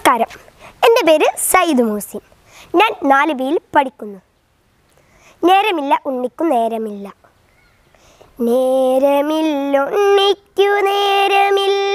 നമസ്കാരം എൻ്റെ പേര് സയ്യിദ് മൂസിൻ ഞാൻ നാല് ബിയിൽ പഠിക്കുന്നു നേരമില്ല ഉണ്ണിക്കു നേരമില്ല നേരമില്ല ഉണ്ണിക്കു നേരമില്ല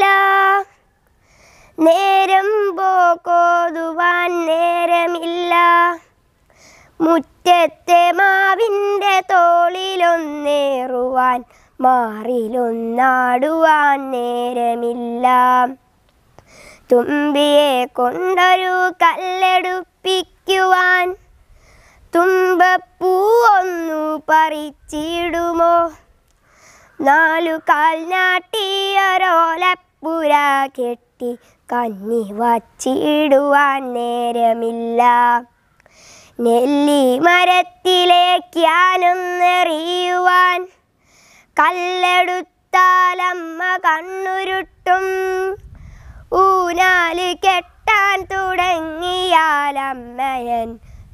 നേരം പോകോതുവാൻ നേരമില്ല മുറ്റത്തെ മാവിൻ്റെ തോളിലൊന്നേറുവാൻ മാറിലൊന്നാടുവാൻ നേരമില്ല തുമ്പിയെ കൊണ്ടൊരു കല്ലെടുപ്പിക്കുവാൻ തുമ്പപ്പൂ ഒന്നു പറിച്ചിടുമോ നാലു കാൽ നാട്ടിയൊരോലപ്പുര കെട്ടി കഞ്ഞി വച്ചിടുവാൻ നേരമില്ല നെല്ലി മരത്തിലേക്കാനൊന്നെറിയുവാൻ കല്ലെടുത്താലമ്മ കണ്ണുരുട്ടും ഊനാല് കെട്ടാൻ തുടങ്ങിയാലമ്മയൻ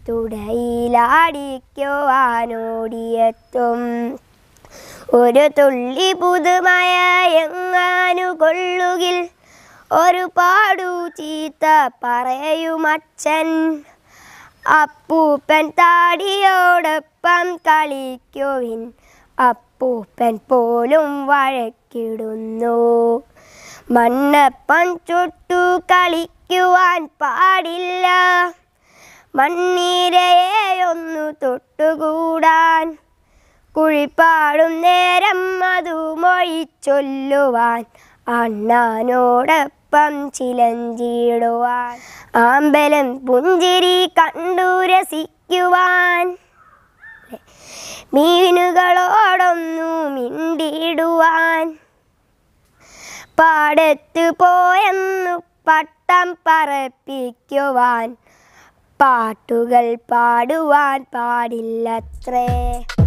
തുടയിലാടിക്കുവാനോടിയെത്തും ഒരു തുള്ളി പുതുമയ എങ്ങാനു കൊള്ളുകിൽ ഒരു പാടു ചീത്ത പറയുമച്ഛൻ അപ്പൂപ്പൻ താടിയോടൊപ്പം കളിക്കുവിൻ അപ്പൂപ്പൻ പോലും വഴക്കിടുന്നു മണ്ണപ്പം ചുട്ടു കളിക്കുവാൻ പാടില്ല മണ്ണീരയെ ഒന്നു തൊട്ടുകൂടാൻ കുഴിപ്പാടും നേരം അതു മൊഴിച്ചൊല്ലുവാൻ അണ്ണാനോടൊപ്പം ചിലഞ്ചിടുവാൻ ആമ്പലം പുഞ്ചിരി കണ്ടു രസിക്കുവാൻ മീനുകളോടൊന്നു മിണ്ടിടുവാൻ പാടത്ത് പോയെന്നു പട്ടം പറപ്പിക്കുവാൻ പാട്ടുകൾ പാടുവാൻ പാടില്ലത്രേ